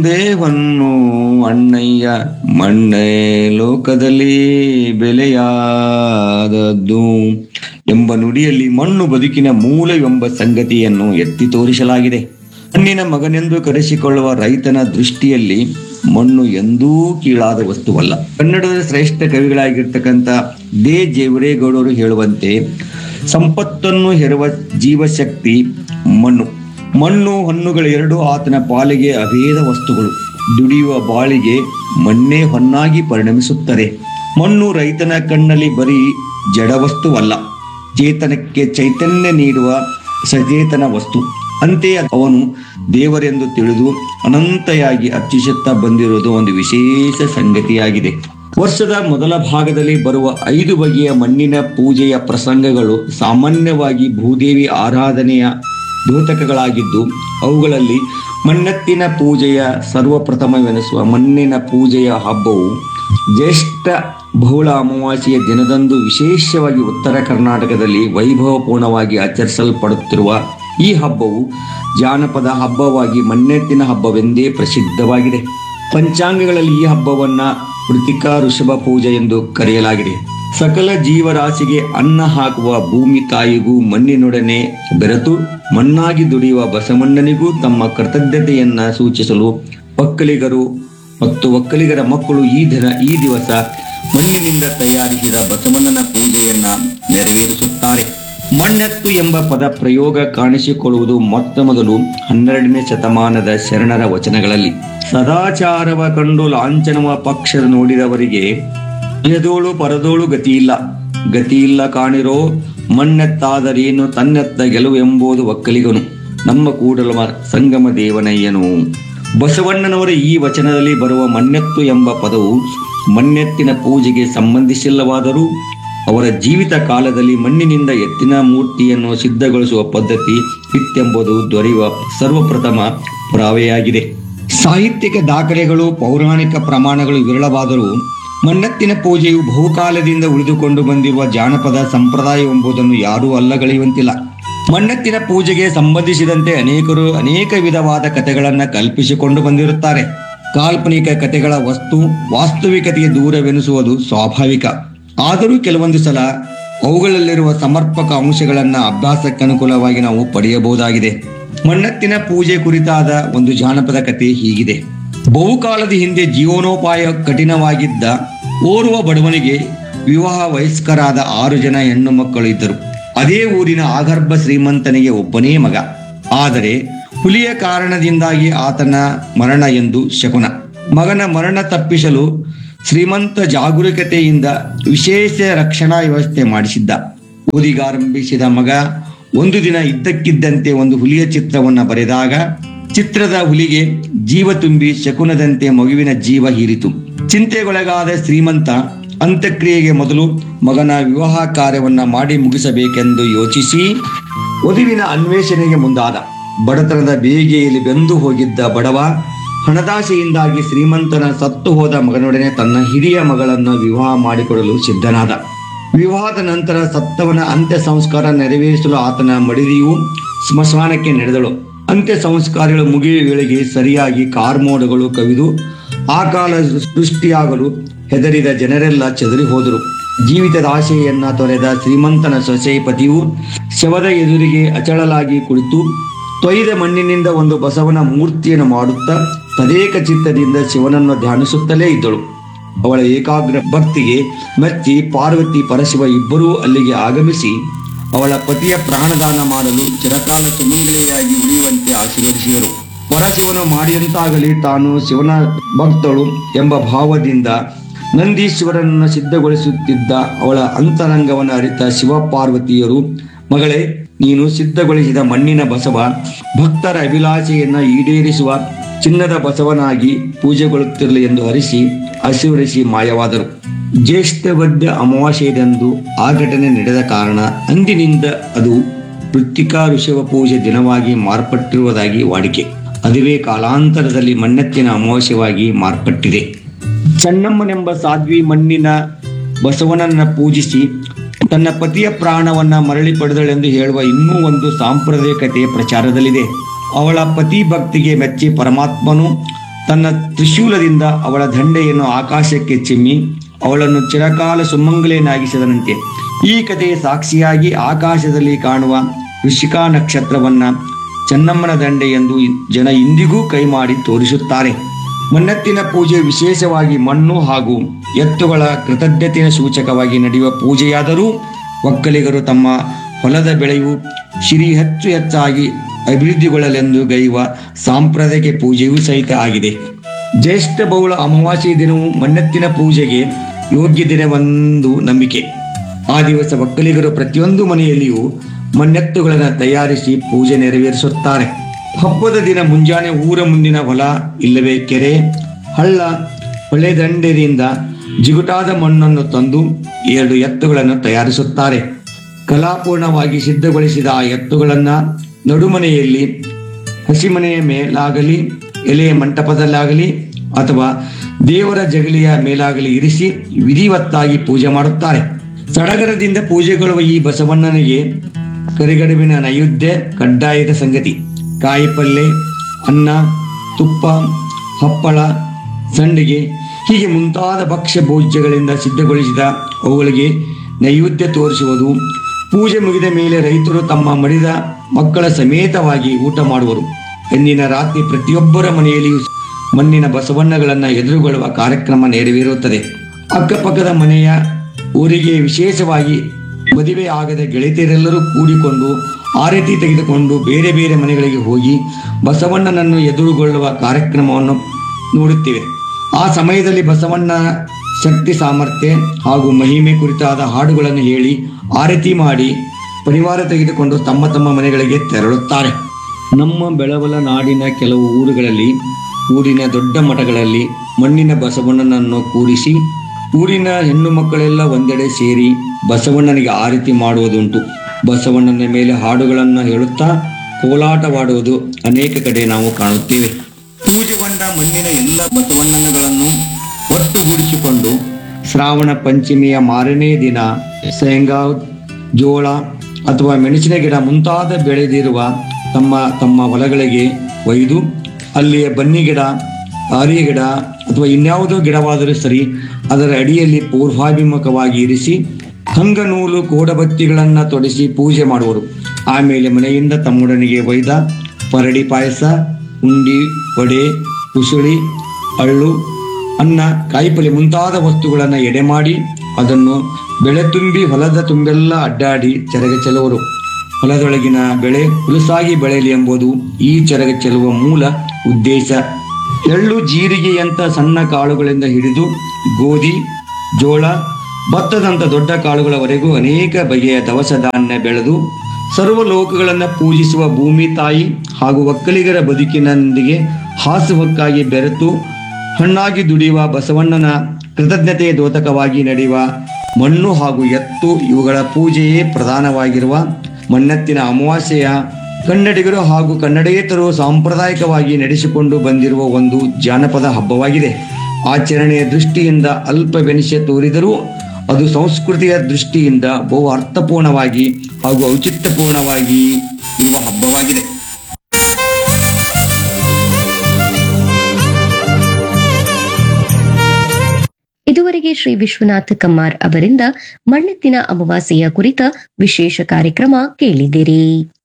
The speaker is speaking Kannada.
ದೇವನ್ನು ಅಣ್ಣಯ್ಯ ಮಣ್ಣೆ ಲೋಕದಲ್ಲಿ ಬೆಲೆಯಾದದ್ದು ಎಂಬ ನುಡಿಯಲ್ಲಿ ಮಣ್ಣು ಬದುಕಿನ ಮೂಲವೆಂಬ ಸಂಗತಿಯನ್ನು ಎತ್ತಿ ತೋರಿಸಲಾಗಿದೆ ಮಣ್ಣಿನ ಮಗನೆಂದು ಕರೆಸಿಕೊಳ್ಳುವ ರೈತನ ದೃಷ್ಟಿಯಲ್ಲಿ ಮಣ್ಣು ಎಂದೂ ಕೀಳಾದ ವಸ್ತುವಲ್ಲ ಕನ್ನಡದ ಶ್ರೇಷ್ಠ ಕವಿಗಳಾಗಿರ್ತಕ್ಕಂಥ ದೇ ಜೇವರೇಗೌಡರು ಹೇಳುವಂತೆ ಸಂಪತ್ತನ್ನು ಹೆರುವ ಜೀವಶಕ್ತಿ ಮಣ್ಣು ಮಣ್ಣು ಹಣ್ಣುಗಳೆರಡು ಆತನ ಪಾಲಿಗೆ ಅಭೇದ ವಸ್ತುಗಳು ದುಡಿಯುವ ಬಾಳಿಗೆ ಮಣ್ಣೇ ಹೊನ್ನಾಗಿ ಪರಿಣಮಿಸುತ್ತದೆ ಮಣ್ಣು ರೈತನ ಕಣ್ಣಲ್ಲಿ ಬರೀ ಜಡವಸ್ತುವಲ್ಲ ಚೇತನಕ್ಕೆ ಚೈತನ್ಯ ನೀಡುವ ಸಚೇತನ ವಸ್ತು ಅಂತೆಯೇ ಅವನು ದೇವರೆಂದು ತಿಳಿದು ಅನಂತೆಯಾಗಿ ಅರ್ಚಿಸುತ್ತಾ ಬಂದಿರುವುದು ಒಂದು ವಿಶೇಷ ಸಂಗತಿಯಾಗಿದೆ ವರ್ಷದ ಮೊದಲ ಭಾಗದಲ್ಲಿ ಬರುವ ಐದು ಬಗೆಯ ಮಣ್ಣಿನ ಪೂಜೆಯ ಪ್ರಸಂಗಗಳು ಸಾಮಾನ್ಯವಾಗಿ ಭೂದೇವಿ ಆರಾಧನೆಯ ದ್ಯೋತಕಗಳಾಗಿದ್ದು ಅವುಗಳಲ್ಲಿ ಮಣ್ಣೆತ್ತಿನ ಪೂಜೆಯ ಸರ್ವಪ್ರಥಮವೆನಿಸುವ ಮಣ್ಣಿನ ಪೂಜೆಯ ಹಬ್ಬವು ಜ್ಯೇಷ್ಠ ಬಹುಳ ಅಮಾವಾಸ್ಯೆಯ ದಿನದಂದು ವಿಶೇಷವಾಗಿ ಉತ್ತರ ಕರ್ನಾಟಕದಲ್ಲಿ ವೈಭವಪೂರ್ಣವಾಗಿ ಆಚರಿಸಲ್ಪಡುತ್ತಿರುವ ಈ ಹಬ್ಬವು ಜಾನಪದ ಹಬ್ಬವಾಗಿ ಮಣ್ಣೆತ್ತಿನ ಹಬ್ಬವೆಂದೇ ಪ್ರಸಿದ್ಧವಾಗಿದೆ ಪಂಚಾಂಗಗಳಲ್ಲಿ ಈ ಹಬ್ಬವನ್ನ ಕೃತಿಕಾ ಋಷಭ ಪೂಜೆ ಎಂದು ಕರೆಯಲಾಗಿದೆ ಸಕಲ ಜೀವರಾಶಿಗೆ ಅನ್ನ ಹಾಕುವ ಭೂಮಿ ತಾಯಿಗೂ ಮಣ್ಣಿನೊಡನೆ ಬೆರೆತು ಮಣ್ಣಾಗಿ ದುಡಿಯುವ ಬಸವಣ್ಣನಿಗೂ ತಮ್ಮ ಕೃತಜ್ಞತೆಯನ್ನ ಸೂಚಿಸಲು ಒಕ್ಕಲಿಗರು ಮತ್ತು ಒಕ್ಕಲಿಗರ ಮಕ್ಕಳು ಈ ದಿನ ಈ ದಿವಸ ಮಣ್ಣಿನಿಂದ ತಯಾರಿಸಿದ ಬಸವಣ್ಣನ ಪೂಜೆಯನ್ನ ನೆರವೇರಿಸುತ್ತಾರೆ ಮಣ್ಣೆತ್ತು ಎಂಬ ಪದ ಪ್ರಯೋಗ ಕಾಣಿಸಿಕೊಳ್ಳುವುದು ಮೊತ್ತ ಮೊದಲು ಹನ್ನೆರಡನೇ ಶತಮಾನದ ಶರಣರ ವಚನಗಳಲ್ಲಿ ಸದಾಚಾರವ ಕಂಡು ಲಾಂಛನವ ಪಕ್ಷ ನೋಡಿದವರಿಗೆ ಎದೋಳು ಪರದೋಳು ಗತಿಯಿಲ್ಲ ಗತಿಯಿಲ್ಲ ಕಾಣಿರೋ ಮಣ್ಣೆತ್ತಾದರೇನು ತನ್ನೆತ್ತ ಗೆಲುವು ಎಂಬುದು ಒಕ್ಕಲಿಗನು ನಮ್ಮ ಕೂಡಲ ಸಂಗಮ ದೇವನಯ್ಯನು ಬಸವಣ್ಣನವರ ಈ ವಚನದಲ್ಲಿ ಬರುವ ಮಣ್ಣೆತ್ತು ಎಂಬ ಪದವು ಮಣ್ಣೆತ್ತಿನ ಪೂಜೆಗೆ ಸಂಬಂಧಿಸಿಲ್ಲವಾದರೂ ಅವರ ಜೀವಿತ ಕಾಲದಲ್ಲಿ ಮಣ್ಣಿನಿಂದ ಎತ್ತಿನ ಮೂರ್ತಿಯನ್ನು ಸಿದ್ಧಗೊಳಿಸುವ ಪದ್ಧತಿ ಇತ್ತೆಂಬುದು ದೊರೆಯುವ ಸರ್ವಪ್ರಥಮ ಪುರಾವೆಯಾಗಿದೆ ಸಾಹಿತ್ಯಿಕ ದಾಖಲೆಗಳು ಪೌರಾಣಿಕ ಪ್ರಮಾಣಗಳು ವಿರಳವಾದರೂ ಮಣ್ಣೆತ್ತಿನ ಪೂಜೆಯು ಬಹುಕಾಲದಿಂದ ಉಳಿದುಕೊಂಡು ಬಂದಿರುವ ಜಾನಪದ ಸಂಪ್ರದಾಯ ಎಂಬುದನ್ನು ಯಾರೂ ಅಲ್ಲಗಳೆಯುವಂತಿಲ್ಲ ಮಣ್ಣೆತ್ತಿನ ಪೂಜೆಗೆ ಸಂಬಂಧಿಸಿದಂತೆ ಅನೇಕರು ಅನೇಕ ವಿಧವಾದ ಕಥೆಗಳನ್ನ ಕಲ್ಪಿಸಿಕೊಂಡು ಬಂದಿರುತ್ತಾರೆ ಕಾಲ್ಪನಿಕ ಕಥೆಗಳ ವಸ್ತು ವಾಸ್ತವಿಕತೆಗೆ ದೂರವೆನಿಸುವುದು ಸ್ವಾಭಾವಿಕ ಆದರೂ ಕೆಲವೊಂದು ಸಲ ಅವುಗಳಲ್ಲಿರುವ ಸಮರ್ಪಕ ಅಂಶಗಳನ್ನ ಅಭ್ಯಾಸಕ್ಕೆ ಅನುಕೂಲವಾಗಿ ನಾವು ಪಡೆಯಬಹುದಾಗಿದೆ ಮಣ್ಣೆತ್ತಿನ ಪೂಜೆ ಕುರಿತಾದ ಒಂದು ಜಾನಪದ ಕಥೆ ಹೀಗಿದೆ ಬಹುಕಾಲದ ಹಿಂದೆ ಜೀವನೋಪಾಯ ಕಠಿಣವಾಗಿದ್ದ ಓರ್ವ ಬಡವನಿಗೆ ವಿವಾಹ ವಯಸ್ಕರಾದ ಆರು ಜನ ಹೆಣ್ಣು ಮಕ್ಕಳು ಇದ್ದರು ಅದೇ ಊರಿನ ಆಗರ್ಭ ಶ್ರೀಮಂತನಿಗೆ ಒಬ್ಬನೇ ಮಗ ಆದರೆ ಹುಲಿಯ ಕಾರಣದಿಂದಾಗಿ ಆತನ ಮರಣ ಎಂದು ಶಕುನ ಮಗನ ಮರಣ ತಪ್ಪಿಸಲು ಶ್ರೀಮಂತ ಜಾಗರೂಕತೆಯಿಂದ ವಿಶೇಷ ರಕ್ಷಣಾ ವ್ಯವಸ್ಥೆ ಮಾಡಿಸಿದ್ದ ಓದಿಗಾರಂಭಿಸಿದ ಮಗ ಒಂದು ದಿನ ಇದ್ದಕ್ಕಿದ್ದಂತೆ ಒಂದು ಹುಲಿಯ ಚಿತ್ರವನ್ನ ಬರೆದಾಗ ಚಿತ್ರದ ಹುಲಿಗೆ ಜೀವ ತುಂಬಿ ಶಕುನದಂತೆ ಮಗುವಿನ ಜೀವ ಹೀರಿತು ಚಿಂತೆಗೊಳಗಾದ ಶ್ರೀಮಂತ ಅಂತ್ಯಕ್ರಿಯೆಗೆ ಮೊದಲು ಮಗನ ವಿವಾಹ ಕಾರ್ಯವನ್ನ ಮಾಡಿ ಮುಗಿಸಬೇಕೆಂದು ಯೋಚಿಸಿ ವಧುವಿನ ಅನ್ವೇಷಣೆಗೆ ಮುಂದಾದ ಬಡತನದ ಬೇಗೆಯಲ್ಲಿ ಬೆಂದು ಹೋಗಿದ್ದ ಬಡವ ಹಣದಾಸೆಯಿಂದಾಗಿ ಶ್ರೀಮಂತನ ಸತ್ತು ಹೋದ ಮಗನೊಡನೆ ತನ್ನ ಹಿರಿಯ ಮಗಳನ್ನು ವಿವಾಹ ಮಾಡಿಕೊಡಲು ಸಿದ್ಧನಾದ ವಿವಾಹದ ನಂತರ ಸತ್ತವನ ಅಂತ್ಯ ಸಂಸ್ಕಾರ ನೆರವೇರಿಸಲು ಆತನ ಮಡಿದಿಯು ಸ್ಮಶಾನಕ್ಕೆ ನಡೆದಳು ಅಂತ್ಯ ಸಂಸ್ಕಾರಗಳು ಮುಗಿಯುವ ವೇಳೆಗೆ ಸರಿಯಾಗಿ ಕಾರ್ಮೋಡಗಳು ಕವಿದು ಆಕಾಲ ಸೃಷ್ಟಿಯಾಗಲು ಹೆದರಿದ ಜನರೆಲ್ಲ ಚದರಿ ಹೋದರು ಜೀವಿತದ ಆಶೆಯನ್ನ ತೊರೆದ ಶ್ರೀಮಂತನ ಸೊಸೆ ಪತಿಯು ಶವದ ಎದುರಿಗೆ ಅಚಳಲಾಗಿ ಕುಳಿತು ತೊಯ್ದ ಮಣ್ಣಿನಿಂದ ಒಂದು ಬಸವನ ಮೂರ್ತಿಯನ್ನು ಮಾಡುತ್ತಾ ತದೇಕ ಚಿತ್ತದಿಂದ ಶಿವನನ್ನು ಧ್ಯಾನಿಸುತ್ತಲೇ ಇದ್ದಳು ಅವಳ ಏಕಾಗ್ರ ಭಕ್ತಿಗೆ ಮೆಚ್ಚಿ ಪಾರ್ವತಿ ಪರಶಿವ ಇಬ್ಬರೂ ಅಲ್ಲಿಗೆ ಆಗಮಿಸಿ ಅವಳ ಪತಿಯ ಪ್ರಾಣದಾನ ಮಾಡಲು ಚಿರಕಾಲ ಸುಮಂಗಲೆಯಾಗಿ ಉಳಿಯುವಂತೆ ಆಶೀರ್ವದಿಸಿದರು ಪರಶಿವನು ಮಾಡಿದಂತಾಗಲಿ ತಾನು ಶಿವನ ಭಕ್ತಳು ಎಂಬ ಭಾವದಿಂದ ನಂದೀಶ್ವರನನ್ನು ಸಿದ್ಧಗೊಳಿಸುತ್ತಿದ್ದ ಅವಳ ಅಂತರಂಗವನ್ನು ಅರಿತ ಶಿವ ಪಾರ್ವತಿಯರು ಮಗಳೇ ನೀನು ಸಿದ್ಧಗೊಳಿಸಿದ ಮಣ್ಣಿನ ಬಸವ ಭಕ್ತರ ಅಭಿಲಾಷೆಯನ್ನ ಈಡೇರಿಸುವ ಚಿನ್ನದ ಬಸವನಾಗಿ ಪೂಜೆಗೊಳ್ಳುತ್ತಿರಲಿ ಎಂದು ಹರಿಸಿ ಆಶೀರ್ವದಿಸಿ ಮಾಯವಾದರು ಜ್ಯೇಷ್ಠ ವದ್ಯ ಅಮಾವಾಸ್ಯೆಯದಂದು ಆ ಘಟನೆ ನಡೆದ ಕಾರಣ ಅಂದಿನಿಂದ ಅದು ಮೃತ್ತಿಕಾ ಋಷಭ ಪೂಜೆ ದಿನವಾಗಿ ಮಾರ್ಪಟ್ಟಿರುವುದಾಗಿ ವಾಡಿಕೆ ಅದುವೇ ಕಾಲಾಂತರದಲ್ಲಿ ಮಣ್ಣೆತ್ತಿನ ಅಮಾವಾಸ್ಯವಾಗಿ ಮಾರ್ಪಟ್ಟಿದೆ ಚೆನ್ನಮ್ಮನೆಂಬ ಸಾಧ್ವಿ ಮಣ್ಣಿನ ಬಸವನನ್ನ ಪೂಜಿಸಿ ತನ್ನ ಪತಿಯ ಪ್ರಾಣವನ್ನ ಮರಳಿ ಪಡೆದಳೆಂದು ಹೇಳುವ ಇನ್ನೂ ಒಂದು ಸಾಂಪ್ರದಾಯಿಕತೆ ಪ್ರಚಾರದಲ್ಲಿದೆ ಅವಳ ಪತಿ ಭಕ್ತಿಗೆ ಮೆಚ್ಚಿ ಪರಮಾತ್ಮನು ತನ್ನ ತ್ರಿಶೂಲದಿಂದ ಅವಳ ದಂಡೆಯನ್ನು ಆಕಾಶಕ್ಕೆ ಚಿಮ್ಮಿ ಅವಳನ್ನು ಚಿರಕಾಲ ಸುಮಂಗಲೆಯನ್ನಾಗಿಸಿದನಂತೆ ಈ ಕಥೆಯ ಸಾಕ್ಷಿಯಾಗಿ ಆಕಾಶದಲ್ಲಿ ಕಾಣುವ ಋಷಿಕಾ ನಕ್ಷತ್ರವನ್ನ ಚೆನ್ನಮ್ಮನ ದಂಡೆ ಎಂದು ಜನ ಇಂದಿಗೂ ಕೈಮಾಡಿ ತೋರಿಸುತ್ತಾರೆ ಮನ್ನತ್ತಿನ ಪೂಜೆ ವಿಶೇಷವಾಗಿ ಮಣ್ಣು ಹಾಗೂ ಎತ್ತುಗಳ ಕೃತಜ್ಞತೆಯ ಸೂಚಕವಾಗಿ ನಡೆಯುವ ಪೂಜೆಯಾದರೂ ಒಕ್ಕಲಿಗರು ತಮ್ಮ ಹೊಲದ ಬೆಳೆಯು ಸಿರಿ ಹೆಚ್ಚು ಹೆಚ್ಚಾಗಿ ಅಭಿವೃದ್ಧಿಗೊಳ್ಳಲೆಂದು ಗೈಯುವ ಸಾಂಪ್ರದಾಯಿಕ ಪೂಜೆಯೂ ಸಹಿತ ಆಗಿದೆ ಜ್ಯೇಷ್ಠ ಬಹುಳ ಅಮಾವಾಸ್ಯೆ ದಿನವು ಮಣ್ಣೆತ್ತಿನ ಪೂಜೆಗೆ ಯೋಗ್ಯ ದಿನವೆಂದು ನಂಬಿಕೆ ಆ ದಿವಸ ಒಕ್ಕಲಿಗರು ಪ್ರತಿಯೊಂದು ಮನೆಯಲ್ಲಿಯೂ ಮಣ್ಣೆತ್ತುಗಳನ್ನು ತಯಾರಿಸಿ ಪೂಜೆ ನೆರವೇರಿಸುತ್ತಾರೆ ಹಬ್ಬದ ದಿನ ಮುಂಜಾನೆ ಊರ ಮುಂದಿನ ಹೊಲ ಇಲ್ಲವೇ ಕೆರೆ ಹಳ್ಳ ಹೊಳೆದಂಡೆಯಿಂದ ಜಿಗುಟಾದ ಮಣ್ಣನ್ನು ತಂದು ಎರಡು ಎತ್ತುಗಳನ್ನು ತಯಾರಿಸುತ್ತಾರೆ ಕಲಾಪೂರ್ಣವಾಗಿ ಸಿದ್ಧಗೊಳಿಸಿದ ಆ ಎತ್ತುಗಳನ್ನ ನಡುಮನೆಯಲ್ಲಿ ಹಸಿಮನೆಯ ಮೇಲಾಗಲಿ ಎಲೆಯ ಮಂಟಪದಲ್ಲಾಗಲಿ ಅಥವಾ ದೇವರ ಜಗಲಿಯ ಮೇಲಾಗಲಿ ಇರಿಸಿ ವಿಧಿವತ್ತಾಗಿ ಪೂಜೆ ಮಾಡುತ್ತಾರೆ ಸಡಗರದಿಂದ ಪೂಜೆಗೊಳ್ಳುವ ಈ ಬಸವಣ್ಣನಿಗೆ ಕರಿಗಡುಬಿನ ನೈವೇದ್ಯ ಕಡ್ಡಾಯದ ಸಂಗತಿ ಕಾಯಿಪಲ್ಲೆ ಅನ್ನ ತುಪ್ಪ ಹಪ್ಪಳ ಸಂಡಿಗೆ ಹೀಗೆ ಮುಂತಾದ ಭಕ್ಷ್ಯ ಭೋಜ್ಯಗಳಿಂದ ಸಿದ್ಧಗೊಳಿಸಿದ ಅವುಗಳಿಗೆ ನೈವೇದ್ಯ ತೋರಿಸುವುದು ಪೂಜೆ ಮುಗಿದ ಮೇಲೆ ರೈತರು ತಮ್ಮ ಮಡಿದ ಮಕ್ಕಳ ಸಮೇತವಾಗಿ ಊಟ ಮಾಡುವರು ಎಂದಿನ ರಾತ್ರಿ ಪ್ರತಿಯೊಬ್ಬರ ಮನೆಯಲ್ಲಿಯೂ ಮಣ್ಣಿನ ಬಸವಣ್ಣಗಳನ್ನು ಎದುರುಗೊಳ್ಳುವ ಕಾರ್ಯಕ್ರಮ ನೆರವೇರುತ್ತದೆ ಅಕ್ಕಪಕ್ಕದ ಮನೆಯ ಊರಿಗೆ ವಿಶೇಷವಾಗಿ ಮದುವೆ ಆಗದ ಗೆಳತಿಯರೆಲ್ಲರೂ ಕೂಡಿಕೊಂಡು ಆರತಿ ತೆಗೆದುಕೊಂಡು ಬೇರೆ ಬೇರೆ ಮನೆಗಳಿಗೆ ಹೋಗಿ ಬಸವಣ್ಣನನ್ನು ಎದುರುಗೊಳ್ಳುವ ಕಾರ್ಯಕ್ರಮವನ್ನು ನೋಡುತ್ತೇವೆ ಆ ಸಮಯದಲ್ಲಿ ಬಸವಣ್ಣ ಶಕ್ತಿ ಸಾಮರ್ಥ್ಯ ಹಾಗೂ ಮಹಿಮೆ ಕುರಿತಾದ ಹಾಡುಗಳನ್ನು ಹೇಳಿ ಆರತಿ ಮಾಡಿ ಪರಿವಾರ ತೆಗೆದುಕೊಂಡು ತಮ್ಮ ತಮ್ಮ ಮನೆಗಳಿಗೆ ತೆರಳುತ್ತಾರೆ ನಮ್ಮ ಬೆಳವಲ ನಾಡಿನ ಕೆಲವು ಊರುಗಳಲ್ಲಿ ಊರಿನ ದೊಡ್ಡ ಮಠಗಳಲ್ಲಿ ಮಣ್ಣಿನ ಬಸವಣ್ಣನನ್ನು ಕೂರಿಸಿ ಊರಿನ ಹೆಣ್ಣು ಮಕ್ಕಳೆಲ್ಲ ಒಂದೆಡೆ ಸೇರಿ ಬಸವಣ್ಣನಿಗೆ ಆರತಿ ಮಾಡುವುದುಂಟು ಬಸವಣ್ಣನ ಮೇಲೆ ಹಾಡುಗಳನ್ನು ಹೇಳುತ್ತಾ ಕೋಲಾಟವಾಡುವುದು ಅನೇಕ ಕಡೆ ನಾವು ಕಾಣುತ್ತೇವೆ ಪೂಜೆಗೊಂಡ ಮಣ್ಣಿನ ಎಲ್ಲ ಬಸವಣ್ಣನಗಳನ್ನು ಒಟ್ಟುಗೂಡಿಸಿಕೊಂಡು ಶ್ರಾವಣ ಪಂಚಮಿಯ ಮಾರನೇ ದಿನ ಶೇಂಗಾ ಜೋಳ ಅಥವಾ ಮೆಣಸಿನ ಗಿಡ ಮುಂತಾದ ಬೆಳೆದಿರುವ ತಮ್ಮ ತಮ್ಮ ಹೊಲಗಳಿಗೆ ಒಯ್ದು ಅಲ್ಲಿಯ ಬನ್ನಿ ಗಿಡ ಆರಿಯ ಗಿಡ ಅಥವಾ ಇನ್ಯಾವುದೋ ಗಿಡವಾದರೂ ಸರಿ ಅದರ ಅಡಿಯಲ್ಲಿ ಪೂರ್ವಾಭಿಮುಖವಾಗಿ ಇರಿಸಿ ಹಂಗನೂಲು ಕೋಡಬತ್ತಿಗಳನ್ನ ತೊಡಿಸಿ ಪೂಜೆ ಮಾಡುವರು ಆಮೇಲೆ ಮನೆಯಿಂದ ತಮ್ಮೊಡನಿಗೆ ಒಯ್ದ ಪರಡಿ ಪಾಯಸ ಉಂಡಿ ವಡೆ ಉಸುಳಿ ಅಳ್ಳು ಅನ್ನ ಕಾಯಿಪಲ್ಯ ಮುಂತಾದ ವಸ್ತುಗಳನ್ನು ಎಡೆ ಮಾಡಿ ಅದನ್ನು ಬೆಳೆ ತುಂಬಿ ಹೊಲದ ತುಂಬೆಲ್ಲ ಅಡ್ಡಾಡಿ ಚೆರಗ ಚೆಲ್ಲುವರು ಹೊಲದೊಳಗಿನ ಬೆಳೆ ಹುಲಸಾಗಿ ಬೆಳೆಯಲಿ ಎಂಬುದು ಈ ಚೆರಗ ಚೆಲ್ಲುವ ಮೂಲ ಉದ್ದೇಶ ಎಳ್ಳು ಜೀರಿಗೆಯಂತ ಸಣ್ಣ ಕಾಳುಗಳಿಂದ ಹಿಡಿದು ಗೋಧಿ ಜೋಳ ಭತ್ತದಂತ ದೊಡ್ಡ ಕಾಳುಗಳವರೆಗೂ ಅನೇಕ ಬಗೆಯ ದವಸ ಧಾನ್ಯ ಬೆಳೆದು ಸರ್ವ ಲೋಕಗಳನ್ನು ಪೂಜಿಸುವ ಭೂಮಿ ತಾಯಿ ಹಾಗೂ ಒಕ್ಕಲಿಗರ ಬದುಕಿನೊಂದಿಗೆ ಹಾಸುಹೊಕ್ಕಾಗಿ ಬೆರೆತು ಹಣ್ಣಾಗಿ ದುಡಿಯುವ ಬಸವಣ್ಣನ ಕೃತಜ್ಞತೆಯ ದ್ಯೋತಕವಾಗಿ ನಡೆಯುವ ಮಣ್ಣು ಹಾಗೂ ಎತ್ತು ಇವುಗಳ ಪೂಜೆಯೇ ಪ್ರಧಾನವಾಗಿರುವ ಮಣ್ಣೆತ್ತಿನ ಅಮಾವಾಸ್ಯೆಯ ಕನ್ನಡಿಗರು ಹಾಗೂ ಕನ್ನಡೇತರು ಸಾಂಪ್ರದಾಯಿಕವಾಗಿ ನಡೆಸಿಕೊಂಡು ಬಂದಿರುವ ಒಂದು ಜಾನಪದ ಹಬ್ಬವಾಗಿದೆ ಆಚರಣೆಯ ದೃಷ್ಟಿಯಿಂದ ಅಲ್ಪವೆನಿಸೆ ತೋರಿದರೂ ಅದು ಸಂಸ್ಕೃತಿಯ ದೃಷ್ಟಿಯಿಂದ ಬಹು ಅರ್ಥಪೂರ್ಣವಾಗಿ ಹಾಗೂ ಔಚಿತ್ಯಪೂರ್ಣವಾಗಿ ಇರುವ ಹಬ್ಬವಾಗಿದೆ ಇದುವರೆಗೆ ಶ್ರೀ ವಿಶ್ವನಾಥ ಕಮ್ಮಾರ್ ಅವರಿಂದ ಮಣ್ಣೆತ್ತಿನ ಅಮಾವಾಸ್ಯೆಯ ಕುರಿತ ವಿಶೇಷ ಕಾರ್ಯಕ್ರಮ ಕೇಳಿದಿರಿ